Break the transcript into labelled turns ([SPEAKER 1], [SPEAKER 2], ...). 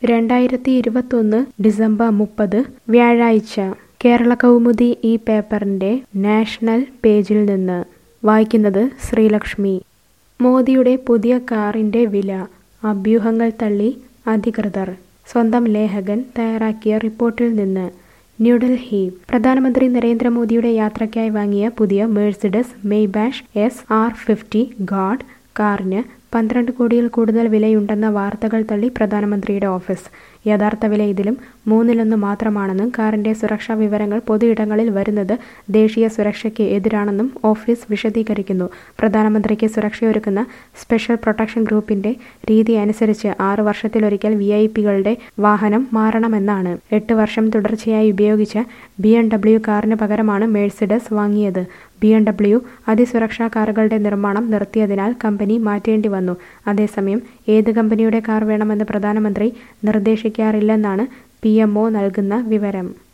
[SPEAKER 1] രണ്ടായിരത്തി ഇരുപത്തൊന്ന് ഡിസംബർ മുപ്പത് വ്യാഴാഴ്ച കേരള കൗമുദി ഈ പേപ്പറിന്റെ നാഷണൽ പേജിൽ നിന്ന് വായിക്കുന്നത് ശ്രീലക്ഷ്മി മോദിയുടെ പുതിയ കാറിന്റെ വില അഭ്യൂഹങ്ങൾ തള്ളി അധികൃതർ സ്വന്തം ലേഖകൻ തയ്യാറാക്കിയ റിപ്പോർട്ടിൽ നിന്ന് ന്യൂഡൽഹി പ്രധാനമന്ത്രി നരേന്ദ്രമോദിയുടെ യാത്രയ്ക്കായി വാങ്ങിയ പുതിയ Mercedes Maybach S R fifty guard കാറിന് പന്ത്രണ്ട് കോടിയിൽ കൂടുതൽ വിലയുണ്ടെന്ന വാർത്തകൾ തള്ളി പ്രധാനമന്ത്രിയുടെ ഓഫീസ് യഥാർത്ഥ വില ഇതിലും മൂന്നിലൊന്ന് മാത്രമാണെന്നും കാറിന്റെ സുരക്ഷാ വിവരങ്ങൾ പൊതുയിടങ്ങളിൽ വരുന്നത് ദേശീയ സുരക്ഷയ്ക്ക് എതിരാണെന്നും ഓഫീസ് വിശദീകരിക്കുന്നു പ്രധാനമന്ത്രിക്ക് സുരക്ഷയൊരുക്കുന്ന സ്പെഷ്യൽ പ്രൊട്ടക്ഷൻ ഗ്രൂപ്പിന്റെ രീതി അനുസരിച്ച് ആറ് വർഷത്തിലൊരിക്കൽ വി ഐ പികളുടെ വാഹനം മാറണമെന്നാണ് എട്ട് വർഷം തുടർച്ചയായി ഉപയോഗിച്ച ബി എം ഡബ്ല്യു കാറിന് പകരമാണ് മേഴ്സിഡസ് വാങ്ങിയത് ബി എം ഡബ്ല്യു അതിസുരക്ഷാ കാറുകളുടെ നിർമ്മാണം നിർത്തിയതിനാൽ കമ്പനി മാറ്റേണ്ടി വന്നു അതേസമയം ഏത് കമ്പനിയുടെ കാർ വേണമെന്ന് പ്രധാനമന്ത്രി നിർദ്ദേശിക്കാറില്ലെന്നാണ് പി നൽകുന്ന വിവരം